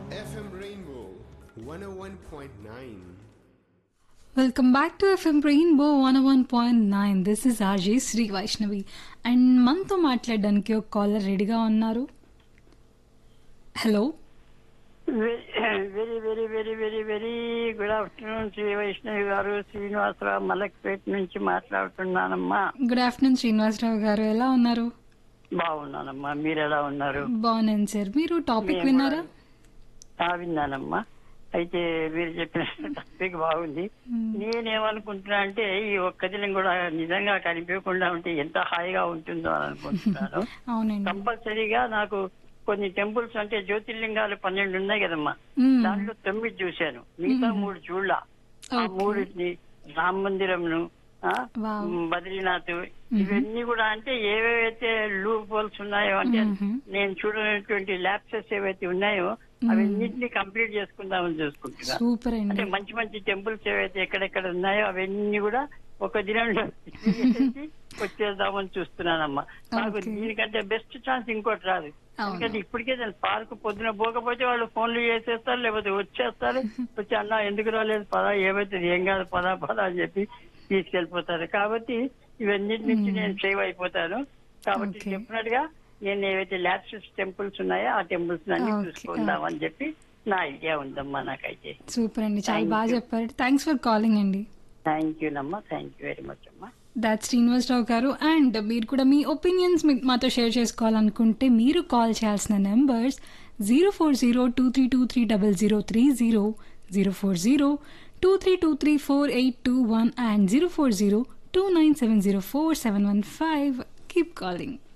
FM Rainbow 101.9. Welcome back to FM Rainbow one one point nine this is RJ Shri Vaishnavi and మనతో మాట్లాడడానికి ఒక caller రెడీగా ఉన్నారు hello very very very very very good afternoon Shri Vaishnavi garu Srinivasarao Malakpet నుంచి మాట్లాడుతున్నానమ్మా good afternoon Srinivasarao గారు ఎలా ఉన్నారు బాగున్నానమ్మా మీరు ఎలా ఉన్నారు బాగున్నాను సార్ మీరు టాపిక్ మేము విన్నారా ఆ, విన్నానమ్మా అయితే మీరు చెప్పిన టాపిక్ బాగుంది నేనేమనుకుంటున్నా అంటే ఈ ఒక్క దినం కూడా నిజంగా కనిపించకుండా ఉంటే ఎంత హాయిగా ఉంటుందో అని అనుకుంటున్నాను అవునండి కంపల్సరీగా నాకు కొన్ని టెంపుల్స్ అంటే జ్యోతిర్లింగాలు పన్నెండు ఉన్నాయి కదమ్మా మ్మ్. దాంట్లో తొమ్మిది చూశాను మిగతా మూడు చూడ ఆ Okay. మూడింటిని రామ మందిరంను ఆ, Wow. మ్, బద్రీనాథ్ ఇవన్నీ కూడా అంటే ఏవేవైతే లూప్ హోల్స్ ఉన్నాయో అంటే Mhm. నేను చూడనటువంటి ల్యాప్సెస్ ఏవైతే ఉన్నాయో అవన్నింటినీ కంప్లీట్ చేసుకుందామని చూసుకుంటున్నాను సూపర్ అంటే అండి మంచి మంచి టెంపుల్స్ ఏవైతే ఎక్కడెక్కడ ఉన్నాయో అవన్నీ కూడా ఒక దినంలో తిరిగేసి వచ్చేద్దామని చూస్తున్నానమ్మా నాకు Okay. దీనికంటే బెస్ట్ ఛాన్స్ ఇంకోటి రాదు అవును. ఎందుకంటే ఇప్పటికే నేను పార్క్ పొద్దున పోకపోతే వాళ్ళు ఫోన్లు చేసేస్తారు లేకపోతే వచ్చేస్తారు వచ్చి అన్న ఎందుకు రాలేదు పదా ఏమైతుంది ఏం కాదు పదా పదా అని చెప్పి తీసుకెళ్లిపోతారు కాబట్టి ఇవన్నీ నుంచి నేను సేవ్ అయిపోతాను కాబట్టి Okay. చెప్పినట్టుగా నేను ఏవైతే ల్యాబ్సెస్ టెంపుల్స్ ఉన్నాయో ఆ టెంపుల్స్ అన్ని Okay. చూసుకుందాం అని చెప్పి నా ఐడియా ఉందమ్మా నాకైతే సూపర్ అండి చాలా Thank బాగా you. చెప్పారు థ్యాంక్స్ ఫర్ కాలింగ్ అండి థ్యాంక్ యూ నమ్మా థ్యాంక్ యూ వెరీ మచ్ అమ్మా దాట్ శ్రీనివాసరావు గారు అండ్ మీరు కూడా మీ ఒపీనియన్స్ మాతో షేర్ చేసుకోవాలనుకుంటే మీరు కాల్ చేయాల్సిన numbers zero four zero two three two three double zero three zero zero four zero two three two three four eight two one and zero four zero two nine seven zero four seven one five keep calling